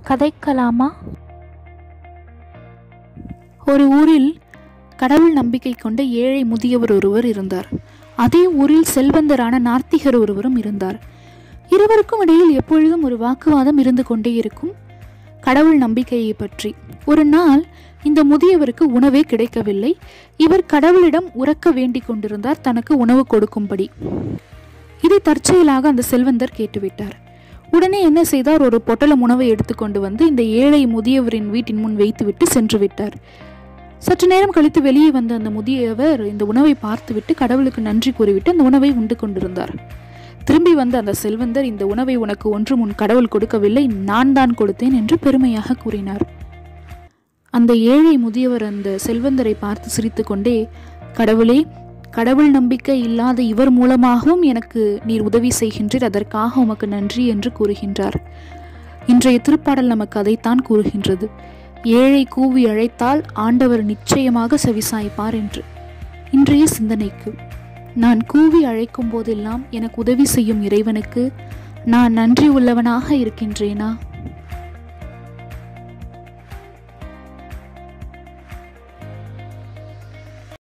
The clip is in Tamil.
கதைக்கலாமா ஒரு ஊரில் கடவுள் நம்பிக்கை கொண்ட ஏழை முதியவர் ஒருவர் இருந்தார் அதே ஊரில் செல்வந்தரான நார்த்திகர் ஒருவரும் இருந்தார் இருவருக்கும் இடையில் எப்பொழுதும் ஒரு வாக்குவாதம் இருந்து கொண்டே இருக்கும் கடவுள் நம்பிக்கையை பற்றி ஒரு நாள் இந்த முதியவருக்கு உணவே கிடைக்கவில்லை இவர் கடவுளிடம் உறக்க வேண்டிக் கொண்டிருந்தார் தனக்கு உணவு கொடுக்கும்படி இதை தற்செயலாக அந்த செல்வந்தர் கேட்டுவிட்டார் உடனே என்ன செய்தார் ஒரு பொட்டலம் உணவை எடுத்துக்கொண்டு வந்து இந்த ஏழை முதியவரின் வீட்டின் முன் வைத்துவிட்டு சென்று விட்டார் சற்று நேரம் கழித்து வெளியே வந்த அந்த முதியவர் இந்த உணவை பார்த்துவிட்டு கடவுளுக்கு நன்றி கூறிவிட்டு அந்த உணவை உண்டு கொண்டிருந்தார் திரும்பி வந்த அந்த செல்வந்தர் இந்த உணவை உனக்கு ஒன்றும் உன் கடவுள் கொடுக்கவில்லை நான் தான் கொடுத்தேன் என்று பெருமையாக கூறினார் அந்த ஏழை முதியவர் அந்த செல்வந்தரை பார்த்து சிரித்துக்கொண்டே கடவுளே கடவுள் நம்பிக்கை இல்லாத இவர் மூலமாகவும் எனக்கு நீர் உதவி செய்கின்றீர் அதற்காக உமக்கு நன்றி என்று கூறுகின்றார் இன்றைய திருப்பாடல் நமக்கு அதைத்தான் கூறுகின்றது ஏழை கூவி அழைத்தால் ஆண்டவர் நிச்சயமாக செவிசாய்ப்பார் என்று இன்றைய சிந்தனைக்கு நான் கூவி அழைக்கும் போதெல்லாம் எனக்கு உதவி செய்யும் இறைவனுக்கு நான் நன்றி உள்ளவனாக இருக்கின்றேனா